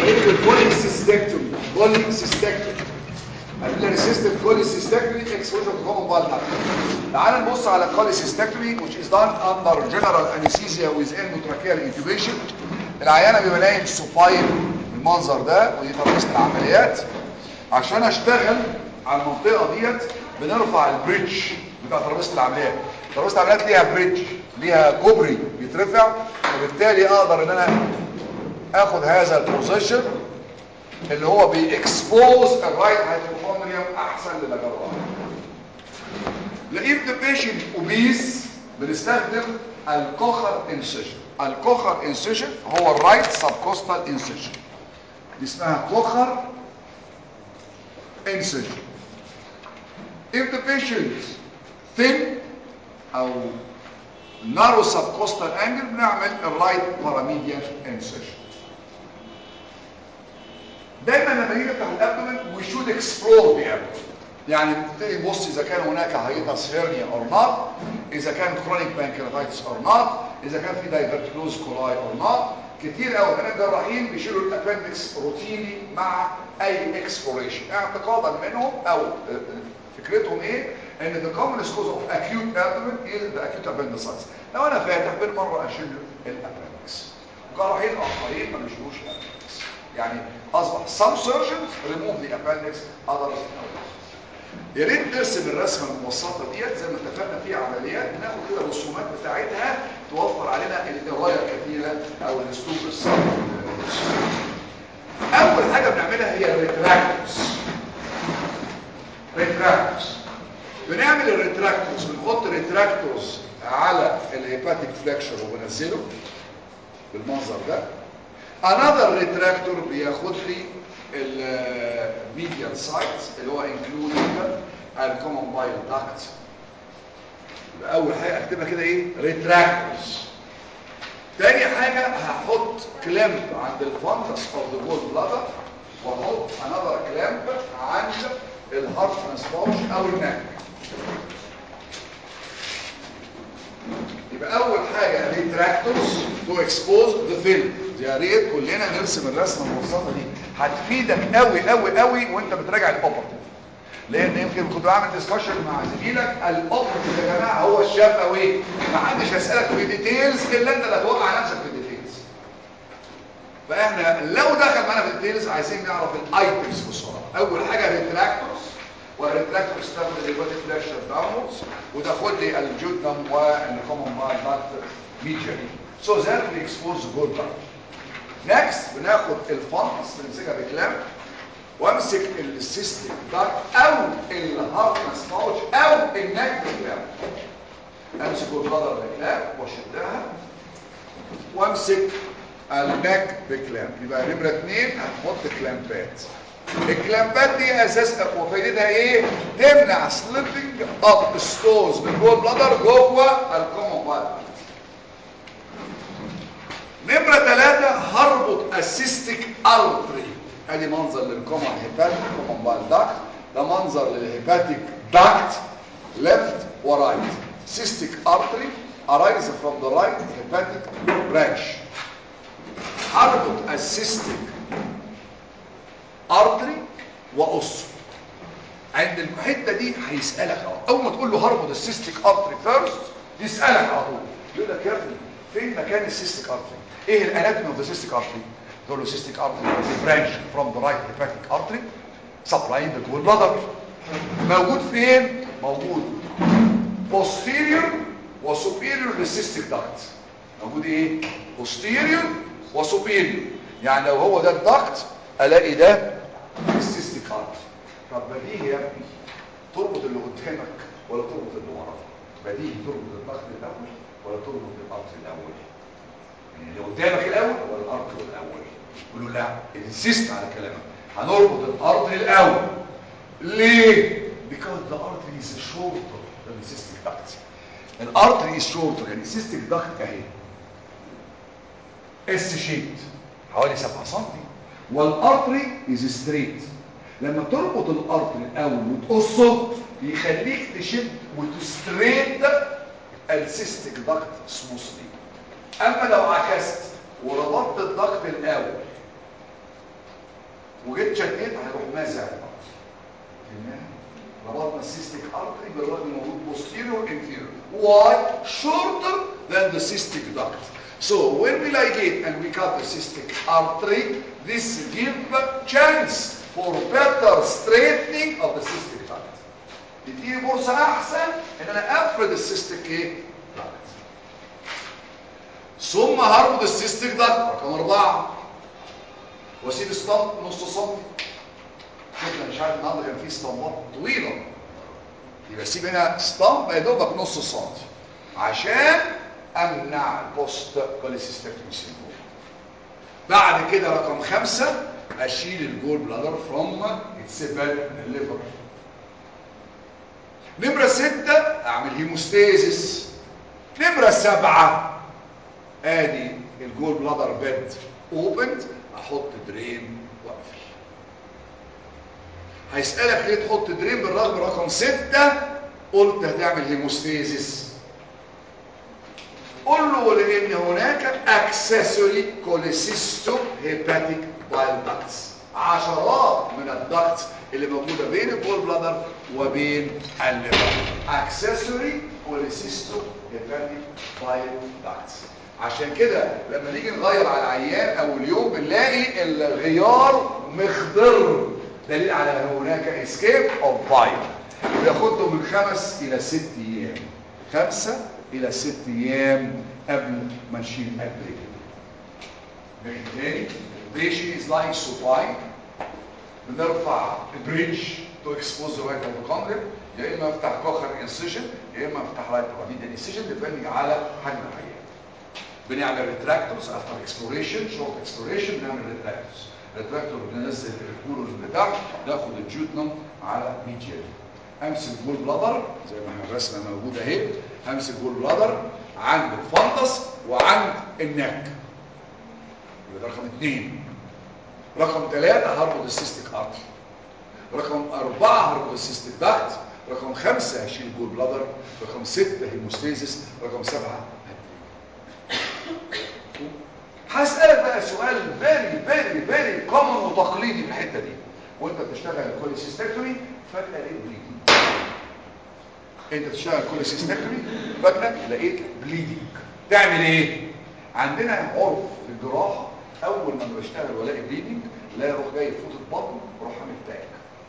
غير البوليسيستكتومي بوليسيستكتومي البيلاري سيستم كوليسيستكتومي اكسبوجر تو كومن بالنا تعال نبص على الكوليسيستكتومي which is done under general anesthesia with endotracheal intubation العيانه بيبقى نايم سوباين بالمنظر ده ودي ترابيزه العمليات عشان اشتغل على المنطقه ديت بنرفع البريدج بتاع ترابيزه العمليات ترابيزه العمليات ليها بريدج ليها كوبري بيترفع وبالتالي اقدر ان انا اخد هذا البوزيشن اللي هو بيكسبوز الرايت هايبوكوندريوم احسن للجراح لقيت البيشنت اوبيس بنستخدم الكوخر انسيشن الكوخر انسيشن هو الرايت سبكوستال انسيشن دي اسمها كوخر انسيشن if the patient thin او narrow subcostal angle بنعمل الرايت باراميديان انسيشن دايما لما نيجي نفتح الابدومن we should explore the abdomen يعني نبتدي نبص اذا كان هناك هايتس هيرنيا اور نوت اذا كان كرونيك بانكرياتايتس اور نوت اذا كان في دايفرتيكلوز كولاي اور نوت كتير قوي من الجراحين بيشيلوا الابندكس روتيني مع اي اكسبلوريشن اعتقادا منهم او فكرتهم ايه ان the commonest cause of acute abdomen is the acute appendicitis لو انا فاتح بالمره اشيل الابندكس جراحين اخرين ما بيشيلوش الابندكس يعني اصبح some surgeons remove the appendix others no يا ريت نرسم الرسمه المبسطه ديت زي ما اتفقنا في عمليات ناخد كده الرسومات بتاعتها توفر علينا القرايه الكثيره او الاسلوب الصعب اول حاجه بنعملها هي الريتراكتوس ريتراكتوس بنعمل الريتراكتوس بنحط ريتراكتوس على الهيباتيك فليكشر وبنزله بالمنظر ده another retractor بياخد لي الميديال سايت اللي هو including الكومن بايل داكت اول حاجه اكتبها كده ايه ريتراكتورز تاني حاجه هحط كلامب عند الفندس اوف ذا جول بلادر واحط انذر كلامب عند الهارت ترانسبورش او النك يبقى اول حاجه ريتراكتورز تو اكسبوز ذا فيلم يا ريت كلنا نرسم الرسمه المبسطه دي هتفيدك قوي قوي قوي وانت بتراجع الاوبرتيف لان يمكن كنت بعمل ديسكشن مع زميلك الاوبرتيف يا جماعه هو الشفوي ما حدش هيسالك في ديتيلز الا انت اللي هتوقع نفسك في الديتيلز فاحنا لو دخل معانا في الديتيلز عايزين نعرف الايتمز بسرعه اول حاجه ريتراكتورز والريتراكتور استخدم الريبوتيك فلاشر داونوردز وتاخد لي الجودنم والكومن ماي داكت ميديالي سو ذات وي اكسبوز جود داكت نكست بناخد الفانس بنمسكها بكلام وامسك السيستم داكت او الهارتنس باوتش او النك بكلام امسك البلدر بكلام واشدها وامسك النك بكلام يبقى نمره اثنين هنحط كلامبات الكلامبات دي اساس وفايدتها ايه تمنع سليبنج اب ستونز من جوه البلدر جوه الكومن بلادر نمرة ثلاثة هربط السيستيك ارتري ادي منظر للكومن هيباتيك كومن بايل داكت ده منظر للهيباتيك داكت ليفت ورايت سيستيك ارتري arise from the right hepatic branch هربط السيستيك ارتري وقصه عند الحته دي هيسالك اهو اول ما تقول له هربط السيستيك ارتري فيرست يسالك على طول يقول لك يا ابني فين مكان السيستيك ارتري ايه الاناتومي اوف ذا سيستيك ارتري تقول له سيستيك ارتري برانش فروم ذا رايت هيباتيك ارتري سبلاينج ذا جول بلادر موجود فين موجود posterior وسوبيريور للسيستيك داكت موجود ايه posterior وسوبيريور يعني لو هو ده الداكت الاقي ده السيستيك ارتري طب بديهي يا ابني تربط اللي قدامك ولا تربط اللي وراك بديهي تربط الضغط الاول ولا تربط الارتري الاول يعني اللي قدامك الاول ولا الارتري الاول يقول له لا انسيست على كلامك هنربط الارتري الاول ليه because the artery is shorter than the cystic duct الارتري is shorter يعني السيستيك duct اهي اس شيبت حوالي 7 سم والارتري از ستريت لما تربط الارتري الاول وتقصه يخليك تشد وتستريت السيستيك داكت سموثلي اما لو عكست وربطت الضغط الاول وجيت شديت هيروح مازع الارض فهمناها ربطنا السيستيك ارتري بالراجل الموجود posterior inferior why shorter than the cystic duct so when we ligate and we cut the cystic artery this give chance for better straightening of the cystic duct تديني فرصة احسن ان انا افرد السيستيك ايه duct ثم هربط السيستيك duct رقم اربعة واسيب اسطمب نص سم شفنا مش عارف النهارده كان في اسطمبات طويله يبقى اسيب هنا اسطمب يا دوبك نص سنتي عشان امنع البوست كوليسيستكتومي سيندروم بعد كده رقم خمسة اشيل الجول بلادر فروم يتسبل من الليفر نمرة ستة اعمل هيموستيزيس نمرة سبعة ادي الجول بلادر بيد اوبند احط درين واقفل هيسألك ليه تحط درين بالرغم رقم ستة قلت هتعمل هيموستيزيس قل له لان هناك اكسسوري كوليسيستو هيباتيك بايل داكتس عشرات من الدكتس اللي موجوده بين الجول بلادر وبين الليفر اكسسوري كوليسيستو هيباتيك بايل داكتس عشان كده لما نيجي نغير على العيان اول يوم بنلاقي الغيار مخضر دليل على ان هناك اسكيب اوف بايل بياخد له من خمس الى ست ايام خمسة الى ست ايام قبل ما نشيل البريك تاني patient is lying supine بنرفع البريدج تو اكسبوز رايت هايبوكوندريا يا اما افتح كوخر انسيجن يا اما افتح رايت رابيد انسيجن ديبندنج على حجم العيان بنعمل ريتراكتورز افتر اكسبلوريشن شورت اكسبلوريشن بنعمل ريتراكتورز ريتراكتور بننزل الكولوز بتاعه ناخد الجوتنم على ميديال امسك جول بلادر زي ما احنا الرسمه موجوده اهي همسك جول بلادر عند الفندس وعند النك يبقى ده رقم اثنين رقم ثلاثة هربط السيستيك ارتري رقم أربعة هربط السيستيك داكت رقم خمسة هشيل جول بلادر رقم ستة هيموستيزيس رقم سبعة هسألك بقى سؤال فيري فيري فيري كومن وتقليدي في الحتة دي وانت بتشتغل الكوليسيستكتومي فجأة لقيت بليدنج انت بتشتغل الكوليسيستكتومي فجأة لقيت بليدنج تعمل ايه عندنا عرف في الجراحة اول ما انا بشتغل والاقي بليدنج لا اروح جاي فوت البطن واروح عامل باك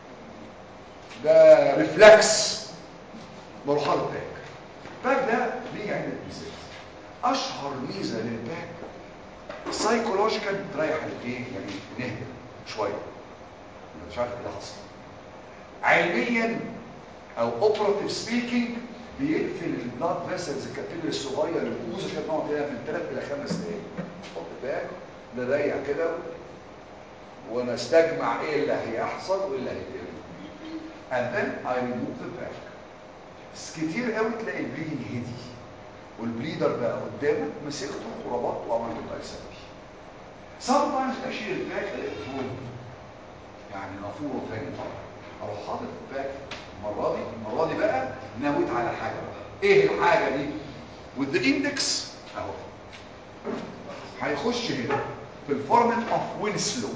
ده ريفلكس بروح عامل باك باك ده بيجي عند الميزات اشهر ميزه للباك سايكولوجيكال تريح الايه يعني نهدى شويه مش عارف ايه اللي حصل علميا او اوبراتيف سبيكينج بيقفل البلاد فيسلز الكابيلري الصغير الكوز عشان نقعد هنا من 3 الى 5 دقايق حط باك نريح كده ونستجمع ايه اللي هيحصل وايه اللي هيتم and then I remove the back بس كتير قوي تلاقي البليدنج هدي والبليدر بقى قدامك مسكته وربطته وعملت بايسابي sometimes اشيل الباك الاقي فوق يعني نافوره تاني طبعا اروح حاطط الباك المره دي المره دي بقى ناويت على حاجه بقى ايه الحاجه دي with the index اهو هيخش هنا في الفورمت اوف وينسلو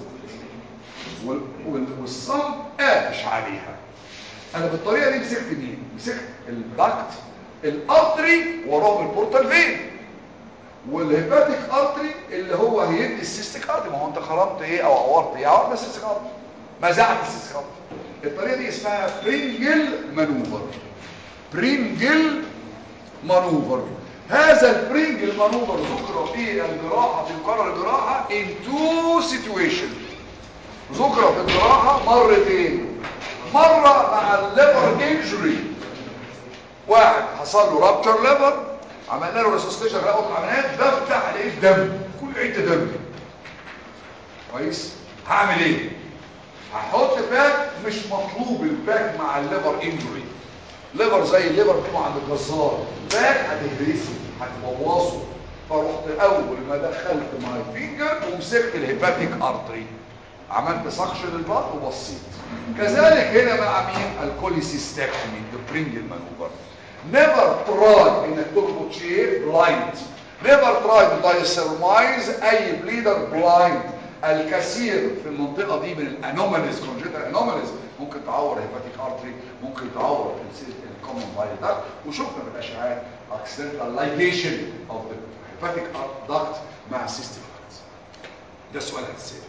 والصم قافش عليها انا بالطريقه دي مسكت مين مسكت الدكت الارتري وراهم البورتال فين والهيباتيك ارتري اللي هو هيدي السيستيك ارتري ما هو انت خرمت ايه او عورت ايه عورت السيستيك ارتري مزعت السيستيك ارتري الطريقه دي اسمها برينجل مانوفر برينجل مانوفر هذا البرينجل مانوفر ذكر في الجراحه في مقرر الجراحه in two situation ذكر في الجراحه مرتين مره مع الليفر انجري واحد حصل له رابتر ليفر عملنا له ريسوستيشن رقبه عمليات بفتح الاقيه دم كل حته دم كويس هعمل ايه هحط باك مش مطلوب الباك مع الليفر انجري ليفر زي الليفر بتاعه عند الجزار باك هتهرسه هتبوظه فرحت اول ما دخلت ماي فينجر ومسكت الهيباتيك ارتري عملت سكشن للبلد وبصيت كذلك هنا بقى مين الكوليسيستكتومي البرينجل مانوفر نيفر تراي انك تربط شيء بلايند نيفر تراي تو دايسرمايز اي بليدر بلايند الكثير في المنطقة دي من الانوماليز كونجنتال انوماليز ممكن تعور هيباتيك ارتري ممكن تعور الكومن بايل داكت وشفنا بالاشعاعات accidental ligation of the hepatic duct مع cystic duct ده سؤال هتسأله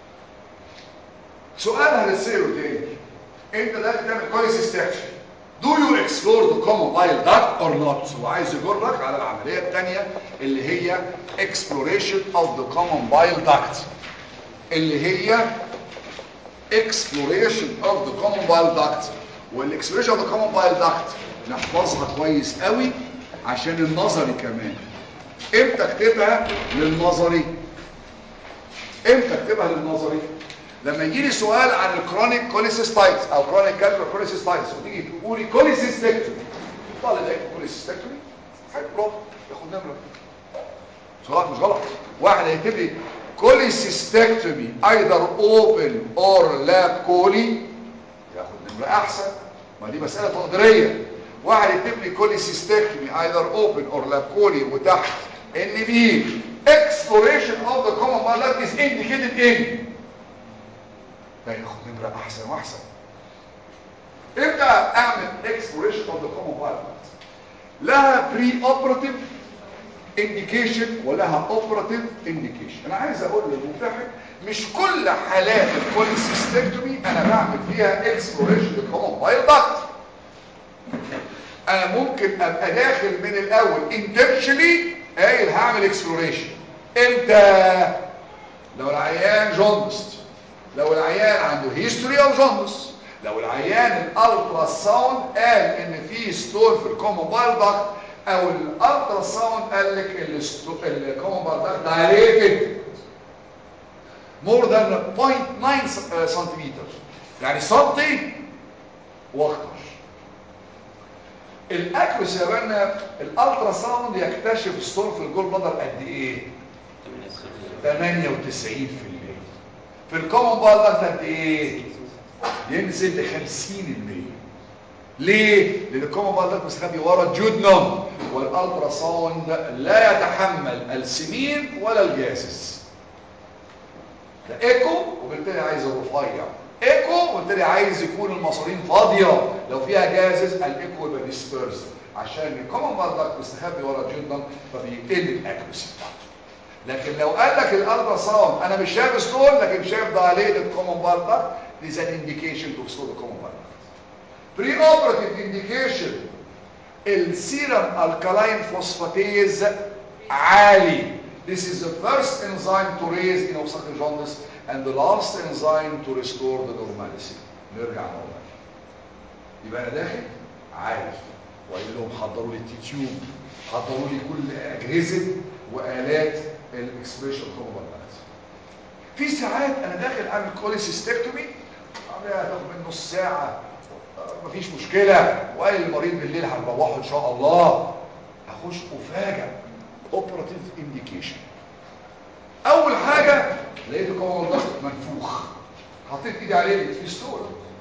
سؤال هنسأله تاني انت دلوقتي تعمل كوليسيستكشن Do you explore the common bile duct or not? هو عايز يجرك على العملية الثانية اللي هي exploration of the common bile duct اللي هي exploration of the common bile duct والاكسبلوريشن of the common bile duct نحفظها كويس قوي عشان النظري كمان امتى اكتبها للنظري امتى اكتبها للنظري لما يجي لي سؤال عن الكرونيك كوليسيستايتس او كرونيك كالكولر كوليسيستايتس وتيجي تقولي كوليسيستكتومي طالب هيكتب كوليسيستكتومي حلو برافو ياخد نمره سؤال مش غلط واحد هيكتب لي كوليسيستكتومي ايذر اوبن اور لا كولي ياخد نمره احسن ما دي مساله تقديريه واحد يكتب لي كوليسيستكتومي ايذر اوبن اور لا كولي وتحت ان بي exploration of the common bile is indicated in لا ياخد نمرة احسن واحسن امتى اعمل exploration of the common bile لها pre operative indication ولها operative indication انا عايز اقول للممتحن مش كل حالات الكوليسيستكتومي انا بعمل فيها exploration of the common bile duct انا ممكن ابقى داخل من الاول intentionally قايل هعمل exploration امتى لو العيان جوندست لو العيان عنده هيستوري او جوندس لو العيان الالترا ساوند قال ان في ستون في الكومون بايل داكت او الالترا ساوند قال لك الكومون بايل داكت دايليتد مور ذان 0.9 سنتيمتر يعني سنتي واكتر الاكوس يا بنا الالترا ساوند يكتشف ستون في الجول بلادر قد ايه 98% في الكومن بايل داكت قد ايه ينزل ل 50% ليه لان الكومن بايل داكت مستخبي ورا الجودنوم والالترا ساوند لا يتحمل السمين ولا الجاسس ده ايكو وبالتالي عايز الرفيع ايكو وبالتالي عايز يكون المصارين فاضيه لو فيها جازز الايكو يبقى ديسبيرس عشان الكومن بايل داكت مستخبي ورا الجودنوم فبيقل الاكيوسي بتاعته لكن لو قال لك الالترا ساوند انا مش شايف ستون لكن شايف دايليتد كومن بايل داكت is an indication to stone the common bile duct pre-operative indication السيرم الكالاين فوسفاتيز عالي this is the first enzyme to raise in obstructive jaundice and the last enzyme to restore the normalcy نرجع نقول يبقى انا داخل عارف وقايل لهم حضروا لي التيتيوب حضروا لي كل اجهزه والات الاكسبريشن كومبل في ساعات انا داخل اعمل كوليسيستكتومي عمليه هتاخد من نص ساعه مفيش مشكله وقال المريض بالليل هنروحه ان شاء الله هخش افاجئ اوبراتيف انديكيشن اول حاجه لقيت الكومبل ضغط منفوخ حطيت ايدي عليه لقيت فيه ستول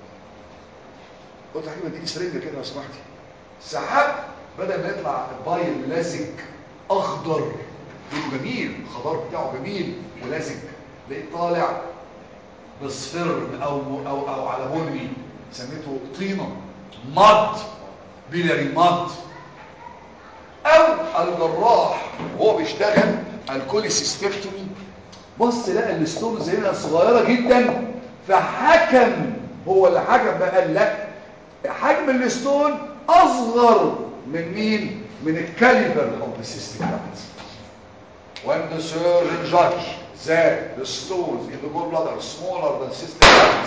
قلت حبيبي اديني سرنجه كده لو سمحتي سحبت بدل ما يطلع البايل لزج اخضر لونه جميل الخضار بتاعه جميل ولزج لقيت طالع بصفر او او او على بني سميته طينه مد بيلاري مد او الجراح وهو بيشتغل الكوليسيستكتومي بص لقى الستون زينا صغيره جدا فحكم هو اللي حكم بقى قال لا حجم الستون اصغر من مين من الكاليبر اوف ذا سيستم when the surgeon judge that the stones in the gallbladder are smaller than cystic duct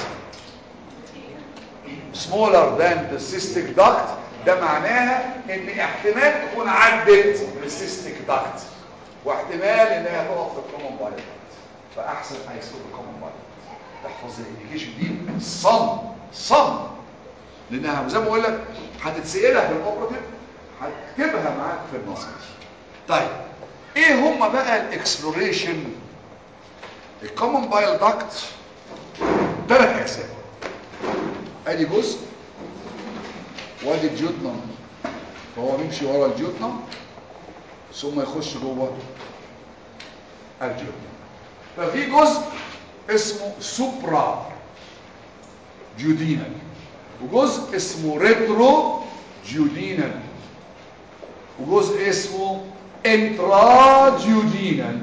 smaller than the cystic duct ده معناها ان احتمال تكون عدت السيستيك داكت واحتمال انها تقف في الكومن بايل فاحسن هيسكت الكومن بايل تحفظ الانديكيشن دي صم صم لانها زي ما بقول لك هتتسالها في الاوبراتيف هتكتبها معاك في النظري طيب ايه هم بقى الاكسبلوريشن الكومن بايل داكت ثلاث اجزاء ادي جزء وادي الجيوتنم فهو بيمشي ورا الجيوتنم ثم يخش جوه الجيوتنم ففي جزء اسمه سوبرا جيودينال وجزء اسمه ريترو جيودينال وجزء اسمه انترا جيودينال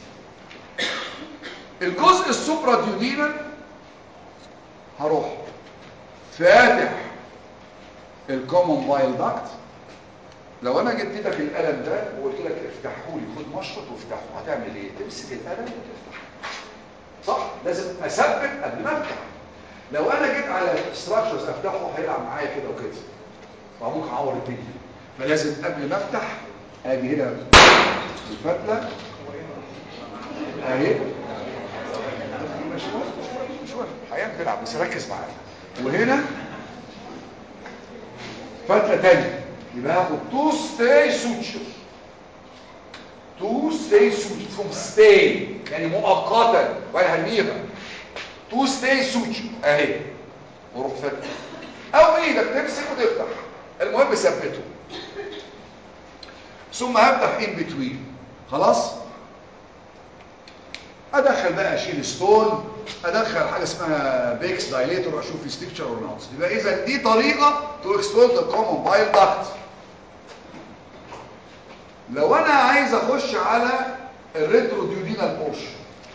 الجزء السوبرا جيودينال هروح فاتح الكومن بايل داكت لو انا جيت اديتك القلم ده وقلت لك افتحه لي خد مشرط وافتحه هتعمل ايه تمسك القلم وتفتح صح لازم اثبت قبل ما افتح لو انا جيت على ستراكشرز افتحه هيلعب معايا كده وكده فممكن اعور الدنيا فلازم قبل ما افتح اجي هنا الفتله اهي مش مهم مش مهم مش مهم الحقيقه بتلعب بس ركز معايا وهنا فتله تانية يبقى هاخد تو ستاي سوتشر تو ستاي سوتشر فروم ستاي يعني مؤقتا ولا هرميها تو ستاي سوتشر اهي وروح فتح او ايدك تمسك وتفتح المهم ثبته ثم هفتح ان بتوين خلاص ادخل بقى اشيل ستون ادخل حاجه اسمها بيكس دايليتور اشوف في ستيكتشر اور نوت يبقى اذا دي طريقه تو اكسبلود ذا كومن بايل داكت لو انا عايز اخش على الريترو ديودينال بورشن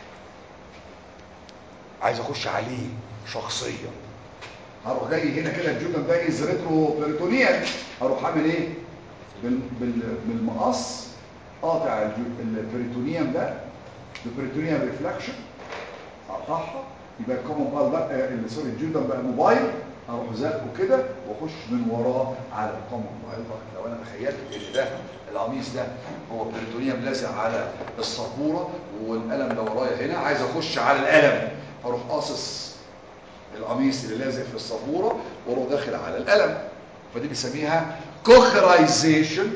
عايز اخش عليه شخصيا هروح جاي هنا كده الجودن ده از ريترو بيريتونيال هروح عامل ايه بال بال بالمقص قاطع الجو- البريتونيوم ده البريتونيوم ريفلكشن اقطعها يبقى الكومن بال ده آه، اللي سوري الجودن بقى موبايل اروح زقه كده واخش من وراه على الكومن بايل ده لو انا تخيلت ان ده القميص ده هو بريتونيوم لازق على السبوره والقلم ده ورايا هنا عايز اخش على القلم اروح قاصص القميص اللي لازق في السبوره واروح داخل على القلم فدي بنسميها كوخرايزيشن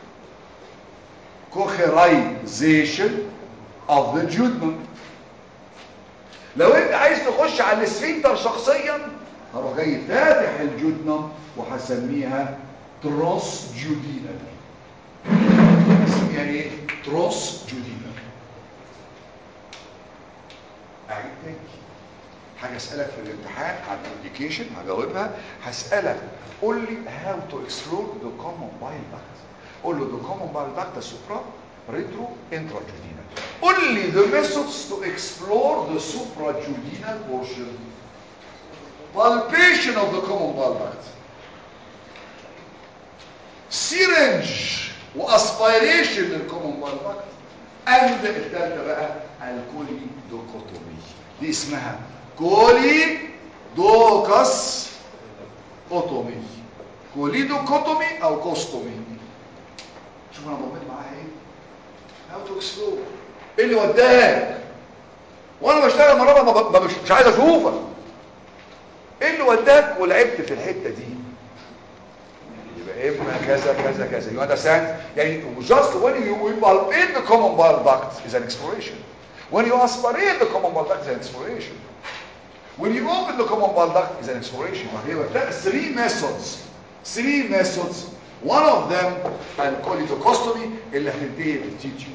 كوخرايزيشن of the judgment لو انت عايز تخش على السفنكتر شخصيا هروح جاي فاتح الجدنم وهسميها تروس جودينال هسميها ايه تروس جودينال اعيد تاني حاجه اسالك في الامتحان عن الابلكيشن هجاوبها هسالك قول لي هاو تو اكسبلور ذا كومن بايل داكت قول له ذا كومن بايل داكت سوبرا ريترو انتراجودينال قول لي the methods to explore the suprajudinal portion palpation of the common bile duct syringe واسبيريشن للكومن بال duct and الثالثه بقى الكولي دوكوتومي دي اسمها كولي دوكس اوتومي كولي دوكوتومي او كوستومي شوف انا ضميت معاها ايه هاو تو اكسبلور ايه اللي وداك وانا بشتغل مره ما ب- مش, مش عايز اشوفك ايه اللي وداك ولعبت في الحته دي يبقى اما كذا كذا كذا you understand يعني just when you you palpate the common bile duct is an exploration when you aspirate the common bile duct is an exploration when you open the common bile duct is an exploration ما هي ده three methods three methods one of them الكوليتوكوستومي اللي هتنتهي بالتيتيو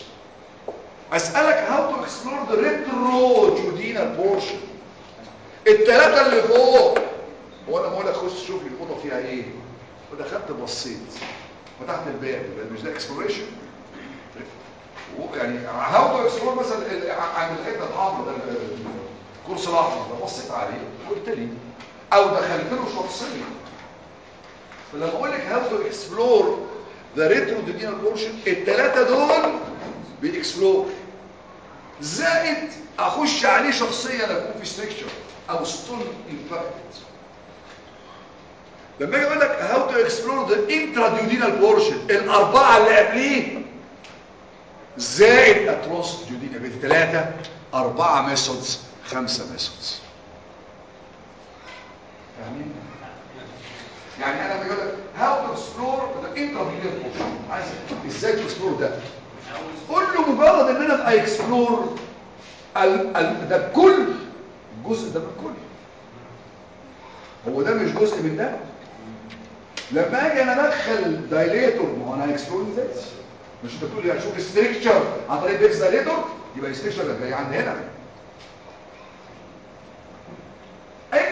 اسالك how to explore the retrojudinal portion الثلاثه اللي فوق هو انا بقول لك خش شوف لي الاوضه فيها ايه ودخلت بصيت فتحت الباب يبقى مش ده اكسبلوريشن يعني هاو تو اكسبلور مثلا ال- عند الحته الحمراء ده ال- الكرسي الاحمر ده بصيت عليه قلت لي او دخلت له شخصيه فلما اقول لك هاو تو اكسبلور ذا ريترودينال بورشن الثلاثه دول بيكسبلور زائد اخش عليه شخصيا اكون في ستريكشر او ستون امباكت لما اجي اقول لك هاو تو اكسبلور ذا انتراديودينال بورشن الاربعه اللي قبليه زائد اتروس جودينال بالثلاثه اربعه ميثودز خمسه ميثودز فاهمين يعني انا بقول لك هاو تو اكسبلور ذا انتراديودينال بورشن عايز ازاي تكسبلور ده قول له مجرد ان انا ابقى اكسبلور ال... ال... ده كل الجزء ده من كل هو ده مش جزء من ده لما اجي انا ادخل دايليتور ما هو انا هيكسبلور ازاي مش انت بتقول لي هشوف ستريكتشر عن طريق بيكس دايليتور يبقى الستريكتشر ده جاي عند هنا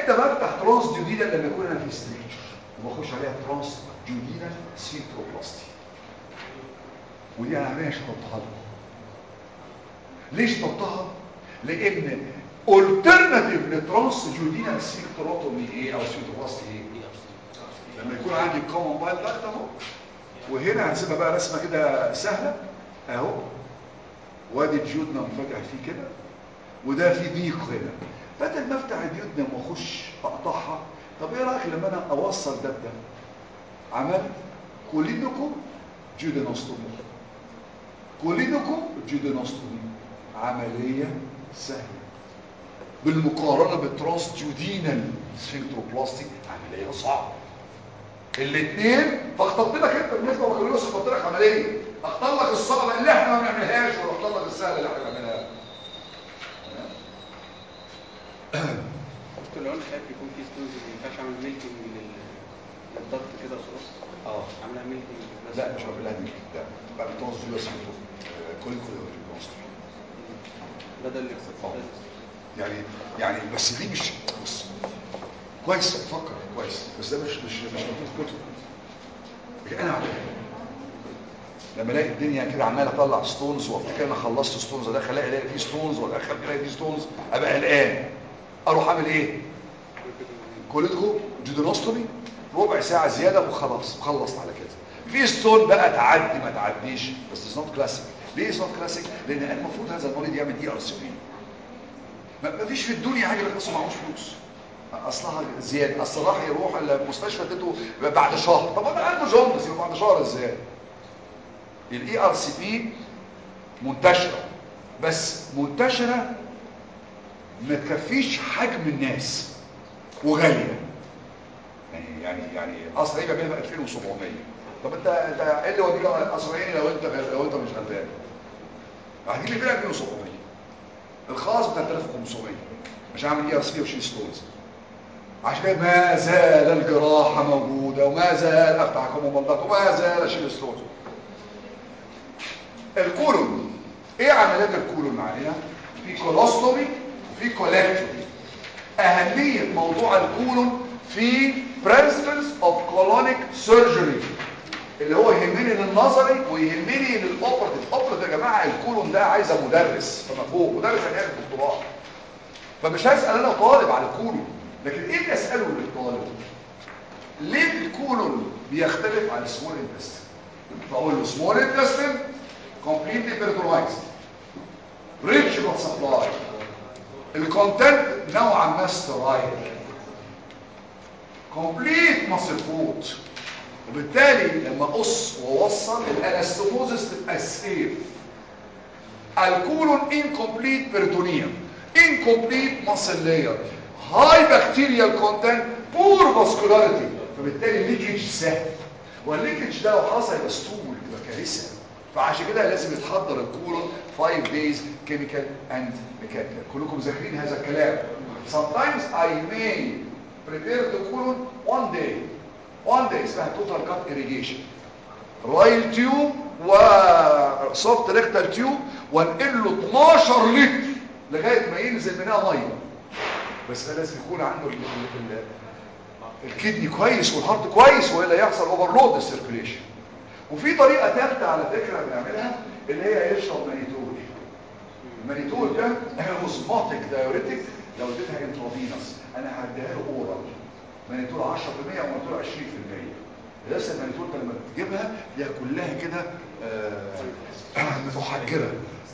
امتى بفتح ترانس جودينال لما يكون انا في ستريكشر وبخش عليها ترانس جودينال سفينكتروبلاستي ودي انا عمليه شطبتها لكم ليش شطبتها لان الترناتيف لترانس جودينال سفينكتروتومي ايه او سفينكتروبلاستي ايه لما يكون عندي كومن بايل داكت اهو وهنا هنسيبها بقى رسمه كده سهله اهو وادي الجيودنا منفتح فيه كده وده في ضيق هنا بدل ما افتح الجيودنا واخش اقطعها طب ايه رايك لما انا اوصل ده بده عملت كولينوكو جيودينوستومي كولينوكو جيودينوستومي عمليه سهله بالمقارنه بالترانس جودينال سفنكتروبلاستي عمليه صعبه الاثنين فاخترت لك انت بالنسبه لبكالوريوس اخترت لك عمليه اختار لك الصعبه اللي احنا ما بنعملهاش واختار لك السهله اللي احنا بنعملها دكتور لو انا خايف يكون في ستونز ما ينفعش اعمل ميلكينج للضغط كده وخلاص اه اعملها ميلكينج بس لا مش هعملها دي لا بعد ترانس جودينال كولينوكو بدل الاكسسوارز يعني يعني بس دي مش بص كويس تفكر كويس بس ده مش مش مش موجود في كتب لكن انا عملها لما الاقي الدنيا كده عمال اطلع ستونز وافتكر انا خلصت ستونز ده الاقي الاقي فيه ستونز والاخر الاقي فيه ستونز ابقى قلقان اروح اعمل ايه كوليتكو جودونوستومي ربع ساعه زياده وخلاص خلصت على كده في ستون بقى تعدي ما تعديش بس اتس نوت كلاسيك ليه اتس نوت كلاسيك لان المفروض هذا المريض يعمل اي ار سي بي ما فيش في الدنيا حاجه بس معهوش فلوس اصلها زياده اصل راح يروح المستشفى اديته بعد شهر طب انا عنده جوندس يبقى بعد شهر ازاي الاي ار سي بي منتشره بس منتشره ما تكفيش حجم الناس وغاليه يعني يعني يعني قصر عيني بيعملها ب 2700 طب انت انت ايه اللي وديك قصر عيني لو انت غل... لو انت مش غلبان هتجيب لي فيها 2700 الخاص ب 3500 مش هعمل اي ار سي بي وشيل ستونز عشان كده ما زال الجراحه موجوده وما زال افتح كمومبلات وما زال اشيل ستونز الكولون ايه عمليات الكولون عليها في كولوستومي وفي كولكتومي اهميه موضوع الكولون في principles of colonic surgery اللي هو يهمني للنظري ويهمني للاوبرتيف اوبرتيف يا جماعه الكولون ده عايزه مدرس فمفهوم مدرس هيعمل دكتوراه فمش هسال انا طالب على الكولون لكن ايه اللي اساله للطالب ليه الكولون بيختلف عن السمول انتستين فاقول له سمول انتستين completely peritoneized rich blood supply الكونتنت نوعا ما sterile complete muscle food وبالتالي لما اقص واوصل الانستموزس تبقى سيف الكولون incomplete peritoneum incomplete muscle layer high bacterial content poor vascularity فبالتالي الليكج سهل والليكج ده لو حصل يبقى ستول يبقى كارثه فعشان كده لازم يتحضر الكولون 5 days chemical and mechanical كلكم ذاكرين هذا الكلام sometimes I may prepare the colon one day one day اسمها total cut irrigation رايل تيوب وسوفت ريكتال تيوب وانقل له 12 لتر لغايه ما ينزل منها ميه بس ده لازم يكون عنده ال ال ال الكدني كويس والهارت كويس والا يحصل اوفرلود السيركيليشن وفي طريقه ثالثه على فكره بنعملها اللي هي يشرب مانيتول المانيتول ده اوزماتيك دايوريتك لو اديتها انترافينوس انا هديها له اورال مانيتول 10% ومانيتول 20% لسه المانيتول ده لما تجيبها هي كلها كده آه متحجره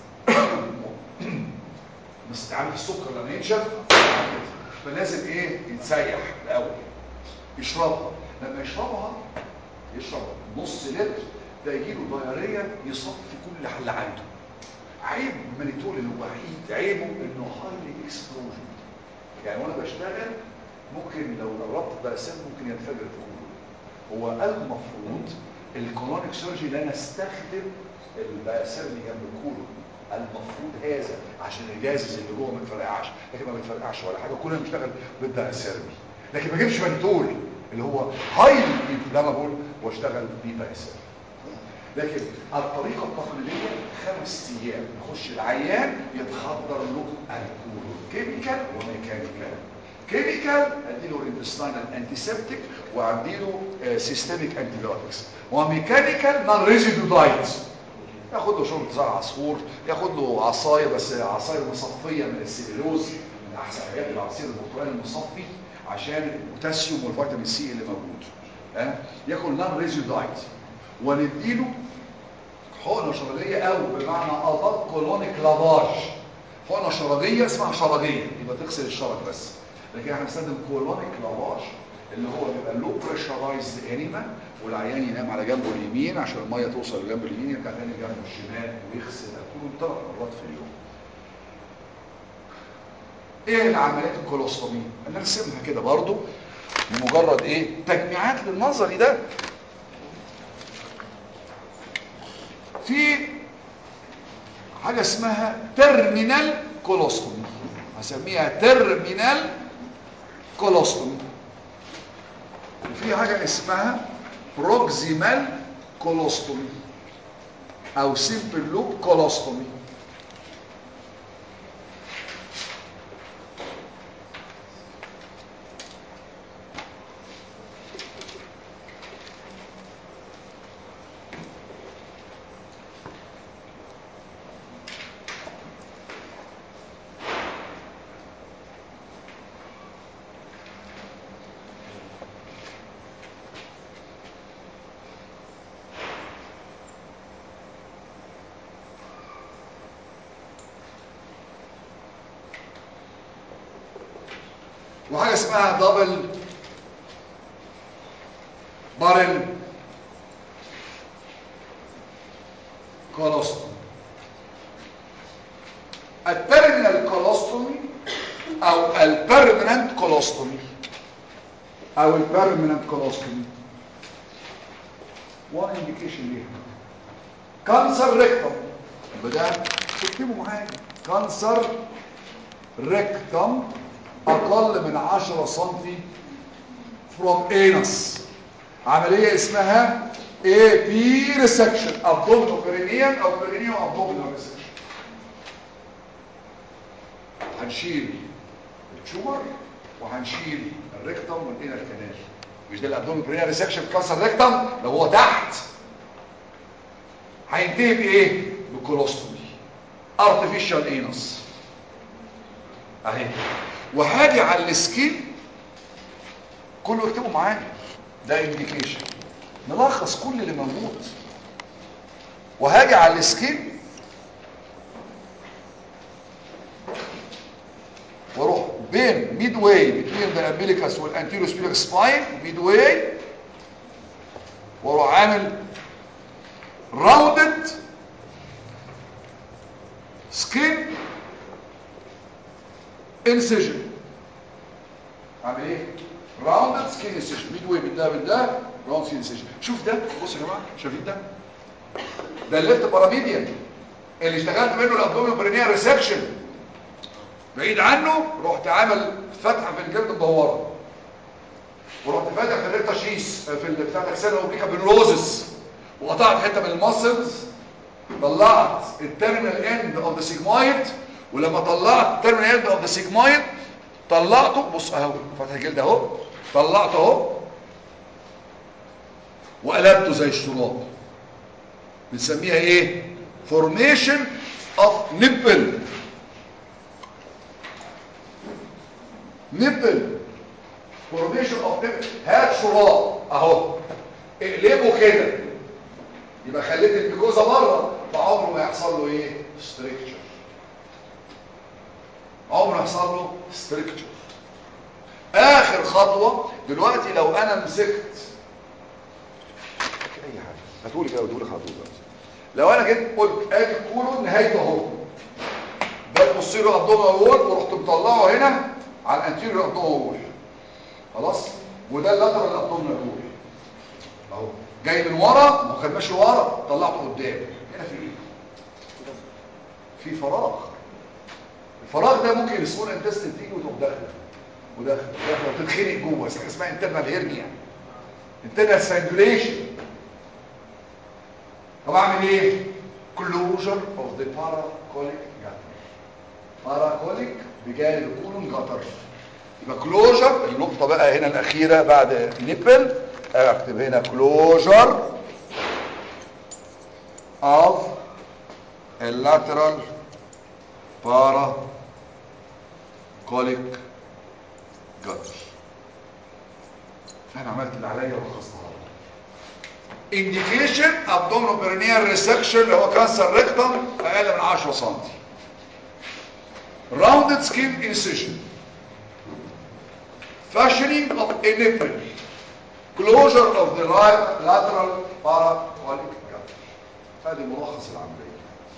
بس عارف السكر لما ينشف فلازم ايه يتسيح الاول يشربها لما يشربها يشرب نص لتر ده يجيله ضياريه يصفي كل اللي عنده عيب المانيتول الوحيد عيبه انه هايلي اكسبلوجن يعني وانا بشتغل ممكن لو قربت بقسم ممكن ينفجر في كله هو المفروض الكولونيك سيرجي لا نستخدم الباسرني جنب الكولون المفروض هذا عشان الجازز اللي جوه ما تفرقعش لكن ما بتفرقعش ولا حاجه كلنا بنشتغل بالباسرني لكن ما اجيبش مانيتول اللي هو هايلي انفلامابل واشتغل بيه باسرني لكن الطريقه التقليديه خمس ايام يخش العيان يتحضر له الكولون كيميكال وميكانيكال كيميكال اديله ريدستاينال انتيسبتيك واديله سيستميك انتيبيوتكس وميكانيكال نون ريزيدو دايت ياخد له شرب زرع عصفور ياخد له عصايه بس عصايه مصفيه من السيلولوز من احسن حاجات العصير البرتقالي المصفي عشان البوتاسيوم والفيتامين سي اللي موجود ها ياخد نون ريزيدو دايت ونديله حقنه شرجيه او بمعنى ادق كولونيك لافاج حقنه شرجيه اسمها شرجيه يبقى تغسل الشرج بس لكن احنا بنستخدم كولونيك لافاج اللي هو بيبقى لو بريشرايزد انيما والعيان ينام على جنبه اليمين عشان الميه توصل لجنبه اليمين يرجع تاني جنبه الشمال ويغسل كله ثلاث مرات في اليوم ايه العمليات الكولوستومي نرسمها كده برضو لمجرد ايه تجميعات للنظري ده في حاجة اسمها ترمينال كولوستومي هسميها ترمينال كولوستومي وفي حاجة اسمها بروكسيمال كولوستومي او سيمبل لوب كولوستومي وحاجة اسمها دبل بارل كولوستومي الترمينال كولوستومي او البيرمننت كولوستومي او البيرمننت كولوستومي وان انديكيشن ليها كانسر ريكتوم بدا تكتبوا معايا كانسر ريكتوم اقل من 10 سنتي from anus عملية اسمها AP resection abdominal perineum او perineum abdominal resection هنشيل التيومر وهنشيل الريكتم والانر كانال مش ده الابدومينال perineum ريسكشن في كانسر ريكتم لو هو تحت هينتهي بايه بكولوستومي artificial anus اهي وهاجي على السكين كله يكتبوا معايا ده انديكيشن نلخص كل اللي موجود وهاجي على السكين واروح بين ميد واي بين ذا امبيليكاس والانتيريو سبيلك سباين ميد واي واروح عامل راوندد سكين انسيجن عامل ايه راوند سكين انسيجن ميد واي من ده من ده راوند سكين انسيجن شوف ده بصوا يا جماعه شايفين ده ده الليفت باراميديان اللي اشتغلت منه الابدومين برينيا ريسكشن بعيد عنه رحت عامل فتحه في الجلد مدوره ورحت فاتح في الريتاشيس في بتاع الاجسام الاوبليكا بالروزس وقطعت حته من الماسلز طلعت التيرمينال اند اوف ذا سيجمويد ولما طلعت التيرمينال اند اوف ذا سيجمويد طلعته بص اهو فتح الجلد اهو طلعته اهو وقلبته زي الشراب بنسميها ايه فورميشن اوف نيبل نيبل فورميشن اوف نيبل هات شراب اهو اقلبه كده يبقى خليت الميكوزا بره فعمره ما يحصل له ايه ستريكتشر عمره يحصل له ستريكتشر اخر خطوه دلوقتي لو انا مسكت اي حاجه هتقولي كده وتقولي على طول لو انا جيت قلت ادي الكولون نهايته اهو ده البوستيريو ابدومينال وول ورحت مطلعه هنا على الانتيريو ابدومينال وول خلاص وده اللاترال ابدومينال وول اهو جاي من ورا ما هو كان ماشي ورا طلعته قدام هنا في ايه في فراغ الفراغ ده ممكن السمول انتستين تيجي وتروح داخله وداخله وداخله وتتخنق جوه حاجه اسمها انترنال هيرنيا انترنال سانجوليشن طب اعمل ايه كلوجر اوف ذا باراكوليك جاتر باراكوليك بجانب الكولون جاتر يبقى كلوجر النقطة بقى هنا الأخيرة بعد نيبل اكتب هنا كلوجر of اللاترال بارا كوليك جدر انا عملت اللي عليا ولخصتها انديكيشن ابدومينو بيرنيال ريسكشن اللي هو كانسر ريكتم اقل من 10 سم راوندد سكين انسيشن fashioning of a nipple closure of the right lateral paracolic gutter هذه ملخص العملية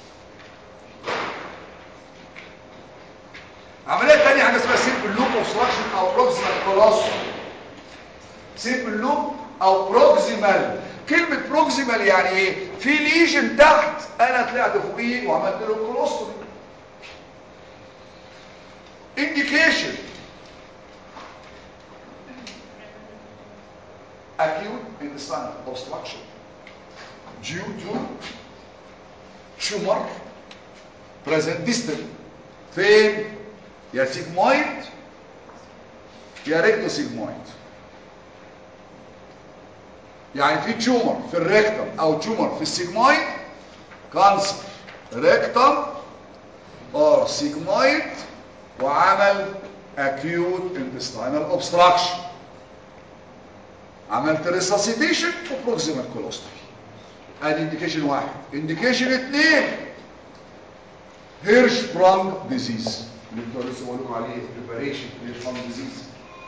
عملية تانية حاجة اسمها سيمبل لوب اوبستراكشن او بروكسيمال كولوستوم سيمبل لوب او بروكسيمال كلمة بروكسيمال يعني ايه في ليجن تحت انا طلعت فوقيه وعملت له كولوستومي indication acute intestinal obstruction due to tumor present distal فين يا سيجمويد يا ريكتو سيجمويد يعني في تيومر في الريكتم او تيومر في السيجمويد كانسر ريكتم اور سيجمويد وعمل acute intestinal obstruction عملت ريساسيتيشن وبروكسيمال كولوستومي ادي انديكيشن واحد انديكيشن اثنين هيرش برانج ديزيز اللي انتوا لسه بقول لكم عليه بريباريشن هيرش برانج ديزيز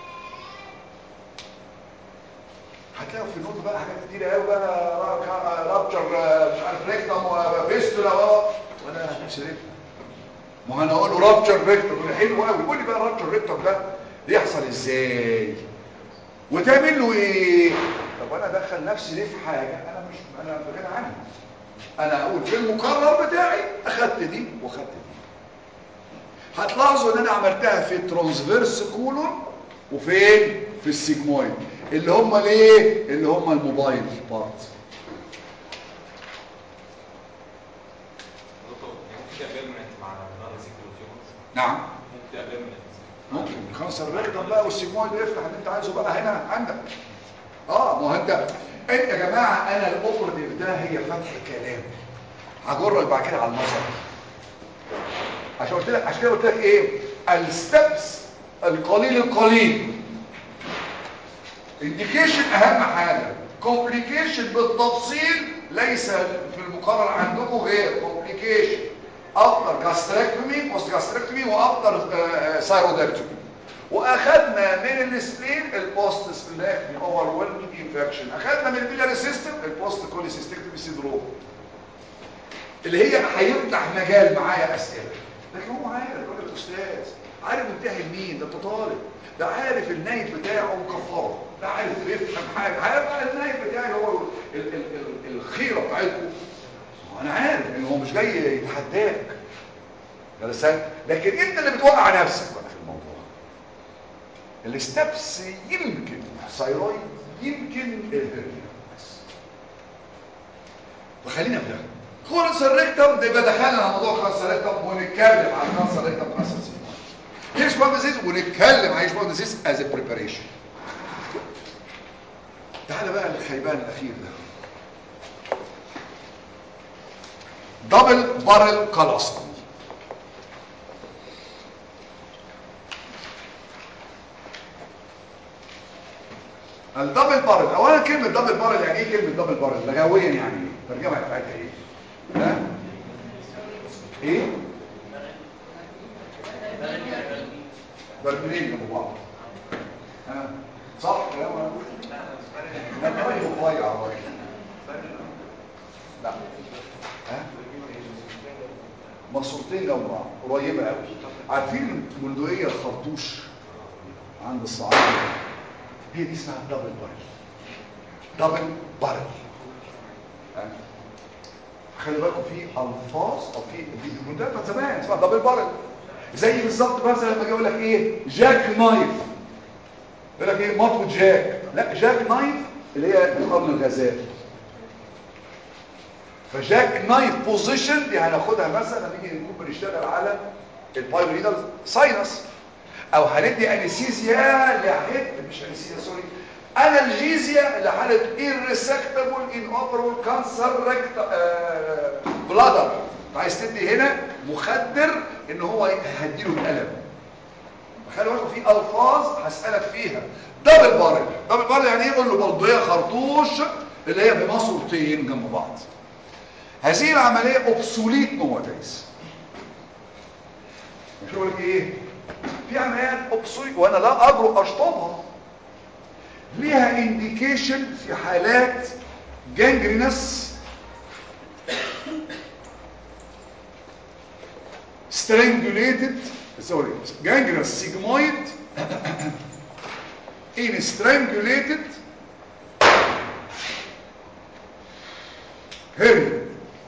هتلاقوا في النوت بقى حاجات كتيره قوي بقى رابتشر مش عارف ريكتم وفيستولا وانا مش عارف ما انا اقول له رابتشر ريكتم ده حلو قوي يقول لي بقى رابتشر ريكتم ده بيحصل ازاي وتعمل له ايه طب انا ادخل نفسي ليه في حاجه انا مش انا بغنى عنها انا اقول في المقرر بتاعي اخدت دي واخدت دي هتلاحظوا ان انا عملتها في الترانسفيرس كولون وفين في السيجمويد اللي هم ليه اللي هم الموبايل بارت نعم ممكن الكانسر الريكتم بقى والسيجمويد يفتح اللي انت عايزه بقى هنا عندك اه ما هو انت انت يا جماعه انا الاوبرتيف ده هي فتح كلام هجرك بعد كده على النظر عشان قلت لك عشان كده قلت لك ايه الستبس القليل القليل انديكيشن اهم حاجه كومبليكيشن بالتفصيل ليس في المقرر عندكم غير كومبليكيشن افتر جاستريكتومي بوست جاستريكتومي وافتر سايرودكتومي واخدنا من السبلين البوست سبلين اوفر ويلمينج انفكشن اخدنا من البيلاري سيستم البوست كوليسيستكتومي سيندروم اللي هي هيفتح مجال معايا اسئله لكن هو عارف الراجل استاذ عارف منتهي مين ده انت طالب ده عارف النايب بتاعه مكفره ده عارف يفهم حاجه عارف النايب بتاعي هو ال ال ال الخيره بتاعتكم انا عارف ان هو مش جاي يتحداك درسان لكن انت اللي بتوقع نفسك بقى في الموضوع الستبس يمكن ثايرويد يمكن الهرنيا بس فخلينا في ده كانسر ريكتم ده يبقى دخلنا على موضوع كانسر ريكتم ونتكلم عن كانسر ريكتم كانسر هيرش بارد ديزيز ونتكلم عن هيرش بارد ديزيز از ا بريباريشن تعال بقى للخيبان الاخير ده دبل بارل كولوستومي الدبل بارل اولا كلمه دبل بارل يعني ايه كلمه دبل بارل لغويا يعني ايه ترجمه بتاعتها ايه ها ايه برميلين جنب بعض ها صح كلام انا لا راجل رفيع راجل لا ها مصورتين جنب بعض قريبه قوي عارفين البندقيه الخرطوش عند الصعايده هي دي اسمها دبل بارل دبل بارل خلي بالكم في الفاظ او في دي المنتهى بتاعت زمان اسمها دبل بارل زي بالظبط مثلا لما اجي اقول لك ايه جاك نايف يقول لك ايه مطوه جاك لا جاك نايف اللي هي قرن الغزال فجاك نايف بوزيشن دي هناخدها مثلا نيجي نكون بنشتغل على البايريدال ساينس او هندي انستيزيا لحد مش انستيزيا سوري انالجيزيا لحاله irresectable inoperable cancer ريكت بلادر عايز تدي هنا مخدر ان هو هيديله الالم خلي بالكم في الفاظ هسالك فيها دبل بارل دبل بارل يعني ايه يقول له بلطيه خرطوش اللي هي بماسورتين جنب بعض هذه العمليه اوبسوليت نواديز مش بقول لك ايه في عمليات اوبسوليت وانا لا اجرؤ اشطبها ليها انديكيشن في حالات جانجرينس strangulated sorry gangrenous sigmoid in strangulated hernia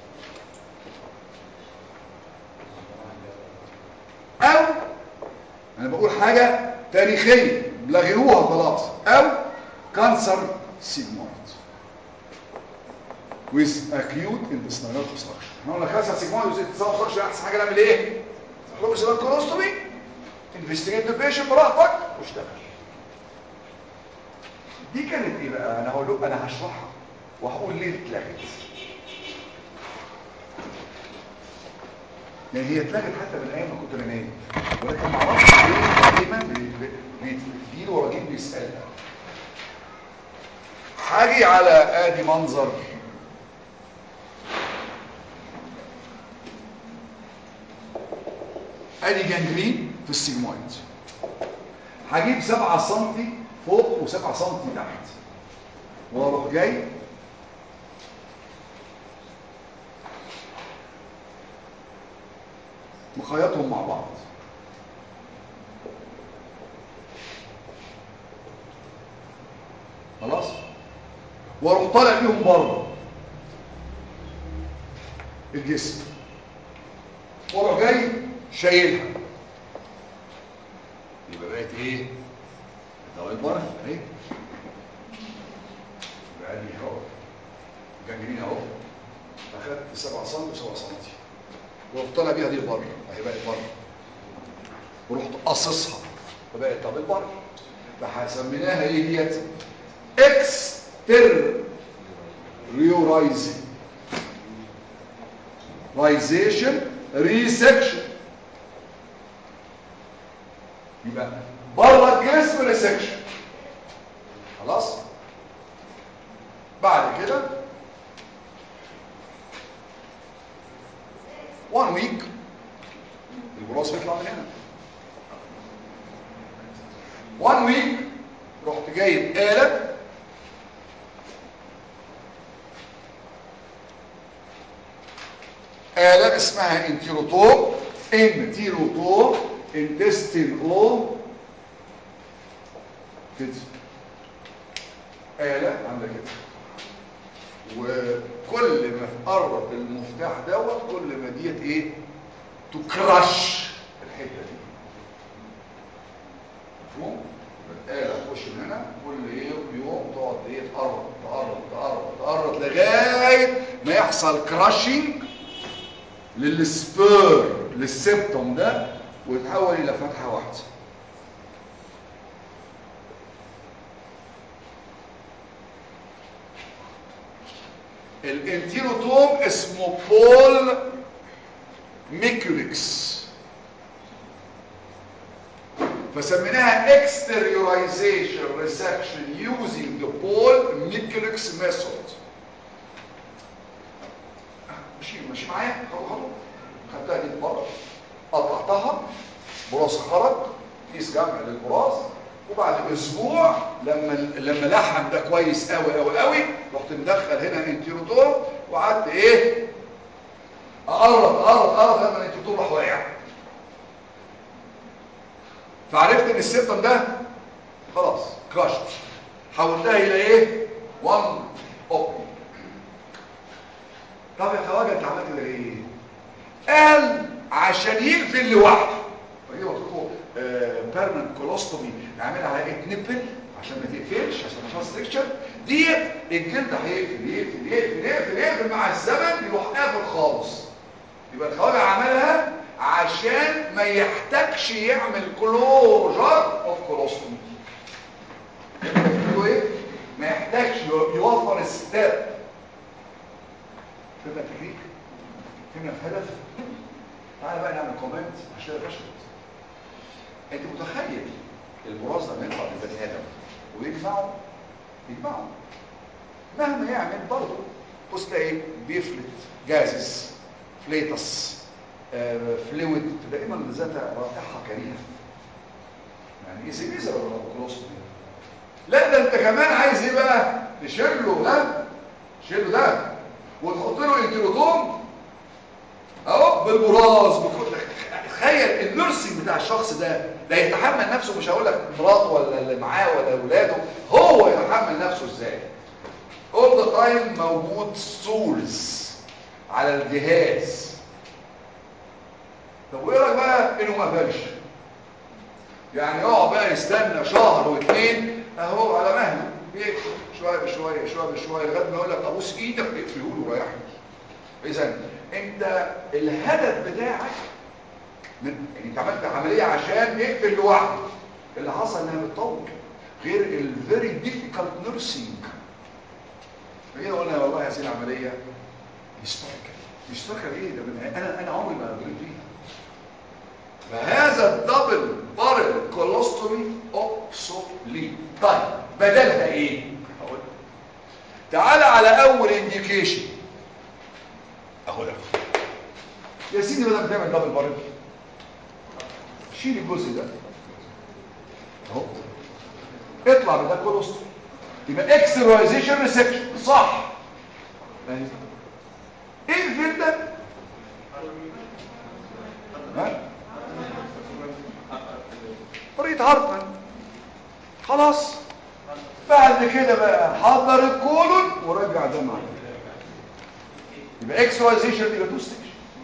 او انا بقول حاجة تاريخية لغيوها خلاص او كانسر سيجمويد with acute intestinal obstruction احنا قلنا كانسر سيجمويد with intestinal obstruction احسن حاجة نعمل ايه نخرج سبب كولوستومي انفستيجيت البيشنت براحتك واشتغل دي كانت ايه بقى انا هقول له انا هشرحها وهقول ليه اتلغت يعني هي اتلغت حتى من ايام ما كنت انا نايم ولكن ما اعرفش ليه دايما بيديله وراجل بيسالها هاجي على ادي منظر ادي جانجرين في السيجمويد هجيب 7 سم فوق و7 سم تحت واروح جاي مخيطهم مع بعض خلاص واروح طالع بيهم بره الجسم واروح جاي شايلها يبقى بقت ايه دوائر بره اهي يبقى دي اهو جنجرين اهو اخدت 7 سم و7 سم ورحت طالع بيها دي لبره اهي بقت بره ورحت قاصصها فبقت طب البره فسميناها ايه ديت exteriorizing رايزيشن ريسكشن يبقى بره الجسم ريسكشن خلاص بعد كده وان ويك البراس بيطلع من هنا وان ويك رحت جايب آلة آلة اسمها انتيروتوم انتيروتوم انتستين او كده آلة عاملة كده وكل ما تقرب المفتاح دوت كل ما ديت ايه تكرش الحته دي مفهوم الآلة تخش من هنا كل ايه يوم تقعد ايه تقرب تقرب تقرب تقرب لغايه ما يحصل كراشنج للسبير للسبتم ده ويتحول الى فتحه واحده الانتيروتوم اسمه بول ميكوليكس فسميناها exteriorization resection using the Paul Mikulicz method ماشي ماشي معايا خطوه خطوه خدتها دي بره قطعتها براس خرج كيس جمع للبراس وبعد اسبوع لما لما لحم ده كويس قوي قوي قوي رحت مدخل هنا انتيروتور وقعدت ايه اقرب اقرب اقرب لما الانتيروتور راح واقع فعرفت ان السيبتم ده خلاص كراشت حولتها الى ايه وان اوبننج طب يا خواجه انت عملت كده ليه قال عشان يقفل لوحده فجي قلت لكم بيرمنت كولوستومي نعملها على اتنبل عشان ما تقفلش عشان ما فيهاش ستكشر ديت الجلد هيقفل يقفل يقفل يقفل يقفل مع الزمن يروح قافل خالص يبقى الخواجه عملها عشان ما يحتاجش يعمل كلوجر اوف كولوستومي ايه ما يحتاجش يوفر الستاب فهمنا التكنيك فهمنا الهدف تعالى بقى نعمل كومنت عشان الرشد انت متخيل البراز لما يطلع من بني ادم ويجمعه يجمعه مهما يعمل برضه بص تلاقي بيفلت جازس فليتس آه، فلويد دائما ذات رائحه كريهه يعني ايه ميزه ولا كولوستومي لا ده انت كمان عايز ايه بقى تشيله ده تشيله ده وتحط له انتيروتوم اهو بالبراز بكل تخيل النيرسينج بتاع الشخص ده ده يتحمل نفسه مش هقول لك مراته ولا اللي معاه ولا اولاده هو يتحمل نفسه ازاي all the time موجود ستولز على الجهاز طب وايه رايك بقى انه ما قفلش يعني يقعد بقى يستنى شهر واثنين اهو على مهله بيقفل شويه بشويه شويه بشويه لغايه ما يقول لك ابوس ايدك اقفله له وريحني اذا انت الهدف بتاعك من يعني انت عملت عمليه عشان يقفل لوحده اللي حصل انها بتطول غير الفيري ديفيكالت نيرسينج فكده قلنا والله هذه العمليه هيستوريكال هيستوريكال ايه ده من انا انا عمري ما قابلت فيها فهذا الدبل بارل كولوستومي اوبسوليت طيب بدلها ايه هقول تعال على اول انديكيشن اهو ده يا سيدي بدل ما تعمل دبل بارل شيل الجزء ده اهو اطلع من ده كولوستومي يبقى اكسرايزيشن ريسكشن صح اهي ايه الفيل ده ها طريقه هارتمان خلاص بعد كده بقى حضر الكولون ورجع ده معاك يبقى اكسرايزيشن يبقى تو ستيج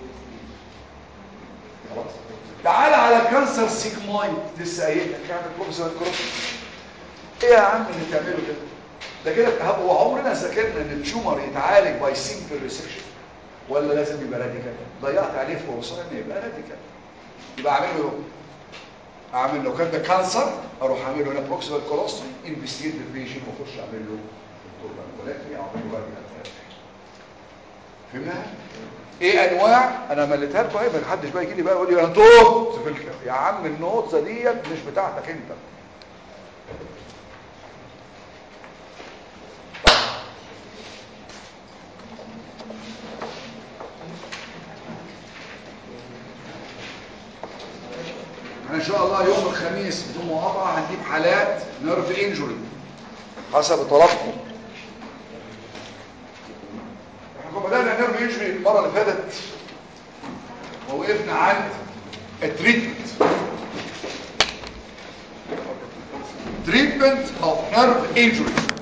خلاص تعال على كانسر سيجمايد لسه قايل لك اعمل بروفيسور كروس ايه يا عم اللي تعمله كده ده كده هو عمرنا ذاكرنا ان التيومر يتعالج باي سيمبل ريسكشن ولا لازم يبقى راديكال ضيعت عليه فرصه ان يبقى راديكال يبقى اعمل له اعمل له كان ده كانسر اروح اعمل له هنا بروكسيمال كولوستومي انفستيجيت البيشنت واخش اعمل له الدكتور بانكولاتري او اعمل له راديكال فهمنا ايه انواع انا مليتها لكم اهي ما حدش بقى يجي لي بقى يقول لي انا توت في الك... يا عم النوتة ديت مش بتاعتك انت احنا ان شاء الله يوم الخميس بدون مقاطعه هنجيب حالات نيرف انجري حسب طلبكم احنا كنا بدانا نيرف انجري المره اللي فاتت ووقفنا عند التريتمنت تريتمنت اوف نيرف انجري